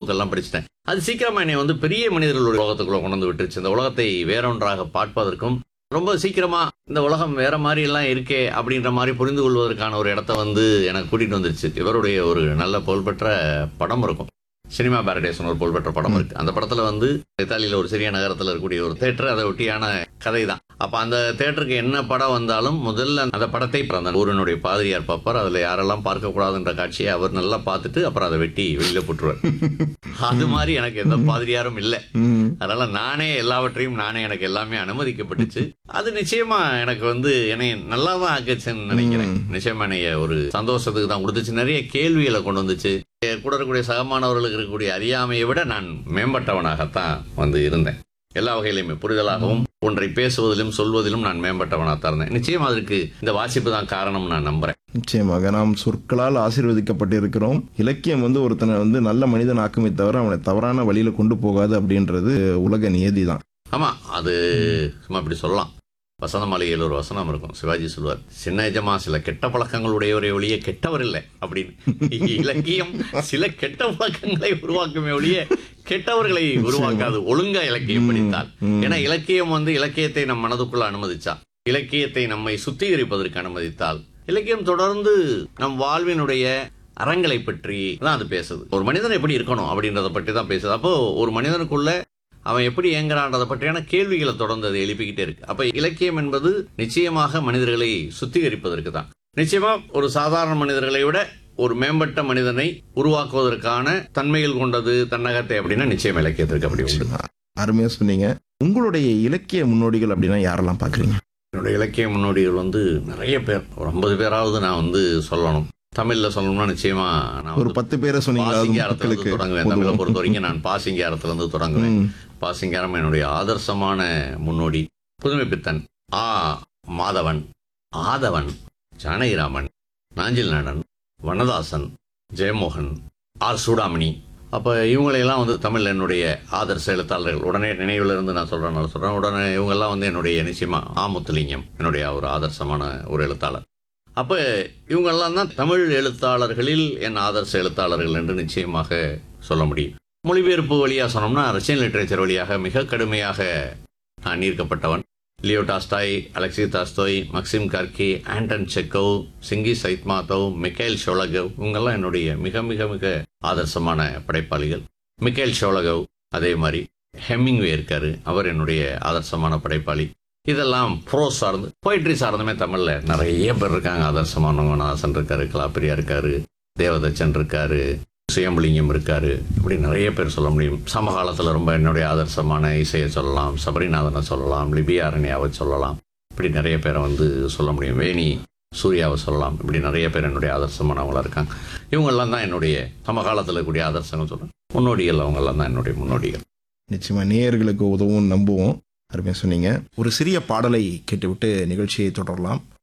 Book எல்லாம் படிச்சிட்டேன் அது சீக்கிரமா என்னை வந்து பெரிய மனிதர்களுடைய உலகத்துக்குள்ள கொண்டு வந்து விட்டுருச்சு இந்த உலகத்தை வேறொன்றாக பார்ப்பதற்கும் ரொம்ப சீக்கிரமா இந்த உலகம் வேற மாதிரி எல்லாம் இருக்கே அப்படின்ற மாதிரி புரிந்து கொள்வதற்கான ஒரு இடத்த வந்து எனக்கு கூட்டிட்டு வந்துருச்சு இவருடைய ஒரு நல்ல புகழ்பெற்ற படம் இருக்கும் சினிமா பாரடேசன் ஒரு புகழ்பெற்ற படம் இருக்கு அந்த படத்துல வந்து இத்தாலியில ஒரு சிறிய நகரத்துல இருக்கக்கூடிய ஒரு தேட்டர் அதை ஒட்டியான கதை தான் அப்ப அந்த தேட்டருக்கு என்ன படம் வந்தாலும் முதல்ல அந்த படத்தை அந்த ஊரினுடைய பாதிரியார் பார்ப்பார் அதுல யாரெல்லாம் பார்க்க கூடாதுன்ற காட்சியை அவர் நல்லா பார்த்துட்டு அப்புறம் அதை வெட்டி வெளியில போட்டுருவார் அது மாதிரி எனக்கு எந்த பாதிரியாரும் இல்லை ம். அதனால நானே எல்லாவற்றையும் நானே எனக்கு எல்லாமே அனுமதிக்கப்பட்டுச்சு அது நிச்சயமா எனக்கு வந்து என்னை நல்லா தான் ஆக்குச்சுன்னு நினைக்கிறேன் நிச்சயமா என்னைய ஒரு சந்தோஷத்துக்கு தான் கொடுத்துச்சு நிறைய கேள்விகளை கொண்டு வந்துச்சு என் கூட இருக்கக்கூடிய சகமானவர்களுக்கு இருக்கக்கூடிய அறியாமையை விட நான் மேம்பட்டவனாகத்தான் வந்து இருந்தேன் எல்லா வகையிலுமே புரிதலாகவும் ஒன்றை பேசுவதிலும் சொல்வதிலும் நான் மேம்பட்டவனாகத்தான் இருந்தேன் நிச்சயம் அதற்கு இந்த வாசிப்பு தான் காரணம் நான் நம்புறேன் நிச்சயமாக நாம் சொற்களால் ஆசீர்வதிக்கப்பட்டிருக்கிறோம் இலக்கியம் வந்து ஒருத்தனை வந்து நல்ல மனிதன் ஆக்குமே தவிர அவனை தவறான வழியில கொண்டு போகாது அப்படின்றது உலக நியதி தான் ஆமா அது சும்மா இப்படி சொல்லலாம் வசந்த மாளிகையில் ஒரு வசனம் இருக்கும் சிவாஜி சொல்வார் சின்ன எஜமா சில கெட்ட பழக்கங்களுடையவரை ஒழிய கெட்டவர் இல்லை அப்படின்னு இலக்கியம் சில கெட்ட பழக்கங்களை உருவாக்குமே ஒழிய கெட்டவர்களை உருவாக்காது ஒழுங்கா இலக்கியம் படித்தால் ஏன்னா இலக்கியம் வந்து இலக்கியத்தை நம் மனதுக்குள்ள அனுமதிச்சா இலக்கியத்தை நம்மை சுத்திகரிப்பதற்கு அனுமதித்தால் இலக்கியம் தொடர்ந்து நம் வாழ்வினுடைய அறங்களை பற்றி தான் அது பேசுது ஒரு மனிதன் எப்படி இருக்கணும் அப்படின்றத பற்றி தான் பேசுது அப்போ ஒரு மனிதனுக்குள்ள அவன் எப்படி இயங்குறான்றதை பற்றியான கேள்விகளை தொடர்ந்து அது எழுப்பிக்கிட்டே இருக்கு அப்ப இலக்கியம் என்பது நிச்சயமாக மனிதர்களை சுத்திகரிப்பதற்கு தான் நிச்சயமா ஒரு சாதாரண மனிதர்களை விட ஒரு மேம்பட்ட மனிதனை உருவாக்குவதற்கான தன்மைகள் கொண்டது தன்னகத்தை அப்படின்னா நிச்சயம் இலக்கியத்திற்கு அப்படி உண்டு அருமையா சொன்னீங்க உங்களுடைய இலக்கிய முன்னோடிகள் அப்படின்னா யாரெல்லாம் பாக்குறீங்க என்னுடைய இலக்கிய முன்னோடிகள் வந்து நிறைய பேர் ஒரு ஐம்பது பேராவது நான் வந்து சொல்லணும் தமிழ்ல சொல்லணும்னா நிச்சயமா நான் ஒரு வந்து பத்து பேரை சொன்னீங்க அது பாசிங்காரத்துல இருந்து மக்களுக்கு தொடங்குவேன் தமிழை பொதுவா. பொறுத்த வரைக்கும் நான் பாசிங்காரத்துல இருந்து தொடங்குவேன் ம். பாசிங்காரம் என்னுடைய ஆதர்சமான முன்னோடி புதுமைப்பித்தன் ஆ மாதவன் ஆதவன் ஜானகிராமன் நாஞ்சில் நடன் வனதாசன் ஜெயமோகன் ஆர் சூடாமணி அப்போ இவங்களையெல்லாம் வந்து தமிழ் என்னுடைய ஆதர்ச எழுத்தாளர்கள் உடனே நினைவுல இருந்து நான் சொல்கிறேன் சொல்கிறேன் உடனே இவங்கெல்லாம் வந்து என்னுடைய நிச்சயமா ஆமுத்துலிங்கம் என்னுடைய ஒரு ஆதர்சமான ஒரு எழுத்தாளர் அப்போ இவங்கெல்லாம் தான் தமிழ் எழுத்தாளர்களில் என் ஆதர்ச எழுத்தாளர்கள் என்று நிச்சயமாக சொல்ல முடியும் மொழிபெயர்ப்பு வழியாக சொன்னோம்னா ரஷ்யன் லிட்ரேச்சர் வழியாக மிக கடுமையாக நான் ஈர்க்கப்பட்டவன் Leo Tolstoy Alexei Tolstoy Maxim Gorky Anton Chekhov Chingiz Aitmatov Michael ஷோலகவ் இவங்கெல்லாம் என்னுடைய மிக மிக மிக ஆதர்சமான படைப்பாளிகள் மிக்கேல் ஷோலகவ் அதே மாதிரி ஹெமிங்வே இருக்காரு அவர் என்னுடைய ஆதர்சமான படைப்பாளி இதெல்லாம் ப்ரோஸ் சார்ந்து போயிட்ரி சார்ந்துமே தமிழ்ல நிறைய பேர் இருக்காங்க ஆதர்சமானவங்க நாசன் இருக்காரு கலாப்பிரியா இருக்காரு தேவதச்சன் இருக்காரு சுயம்பலிங்கம் இருக்காரு இப்படி நிறைய பேர் சொல்ல முடியும் சமகாலத்தில் ரொம்ப என்னுடைய ஆதர்சமான இசையை சொல்லலாம் சபரிநாதனை சொல்லலாம் லிபியா அரண்யாவை சொல்லலாம் இப்படி நிறைய பேரை வந்து சொல்ல முடியும் வேணி சூர்யாவை சொல்லலாம் இப்படி நிறைய பேர் என்னுடைய ஆதர்சமானவங்களா இருக்காங்க இவங்கெல்லாம் தான் என்னுடைய சமகாலத்தில் இருக்கக்கூடிய ஆதர்சங்கள் சொல்றேன் முன்னோடிகள் அவங்கெல்லாம் தான் என்னுடைய முன்னோடிகள் நிச்சயமா நேயர்களுக்கு உதவும் நம்புவோம் அருமையா சொன்னீங்க ஒரு சிறிய பாடலை கேட்டுவிட்டு நிகழ்ச்சியை தொடரலாம்